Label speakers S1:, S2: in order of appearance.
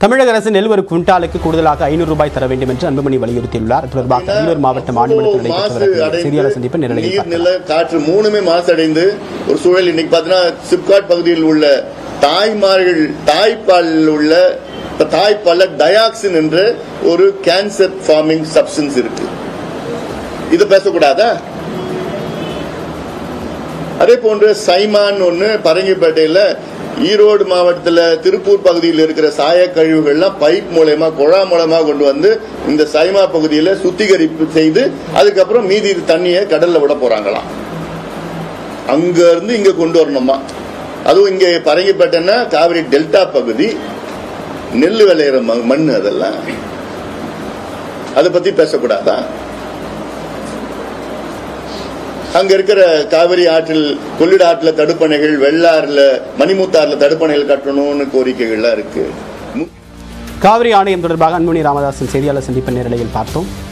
S1: தமிழக அரசு நெல் ஒரு குவிண்டாலுக்கு கூடுதலாக ஐநூறு ரூபாய் தர வேண்டும் என்று அன்புமணி வலியுறுத்தியுள்ளார் இது தொடர்பாக அரியலூர் மாவட்டம் ஆண்டிமடத்தில்
S2: மாசு
S1: நடைபெற்ற
S2: அடைந்து
S1: செய்தியாளர் சந்திப்பு நேரலையில்
S2: நீர்
S1: பார்க்கலாம்.
S2: நில காற்று மூணுமே மாசடைந்து ஒரு சூழல் இன்னைக்கு பார்த்தீங்கன்னா சிப்காட் பகுதியில் உள்ள தாய்மார்கள் தாய்ப்பாலில் உள்ள தாய்ப்பால்ல டயாக்சின் என்ற ஒரு கேன்சர் ஃபார்மிங் சப்ஸ்டன்ஸ் இருக்கு இது பேசக்கூடாதா அதே போன்று சைமான் ஒன்று பரங்கிப்பேட்டையில ஈரோடு மாவட்டத்தில் திருப்பூர் பகுதியில் இருக்கிற சாய கழிவுகள்லாம் பைப் மூலயமா குழா மூலமா கொண்டு வந்து இந்த சைமா பகுதியில் சுத்திகரிப்பு செய்து அதுக்கப்புறம் மீதி தண்ணியை கடல்ல விட போறாங்களாம் அங்க இருந்து இங்க கொண்டு வரணுமா அதுவும் இங்க பரங்கிப்பேட்டைன்னா காவிரி டெல்டா பகுதி நெல் விளையிற ம- மண் அதெல்லாம் அதை பத்தி பேசக்கூடாதா அங்க இருக்கிற காவிரி ஆற்றில் கொள்ளிட ஆற்றுல தடுப்பணைகள் வெள்ளாறுல மணிமுத்தாறுல தடுப்பணைகள் கட்டணும்னு கோரிக்கைகள்லாம் இருக்கு மு-
S1: காவிரி ஆணையம் தொடர்பாக அன்புமணி ராமதாஸின் செய்தியாளர் சந்திப்பு நேரலையில் பார்த்தோம்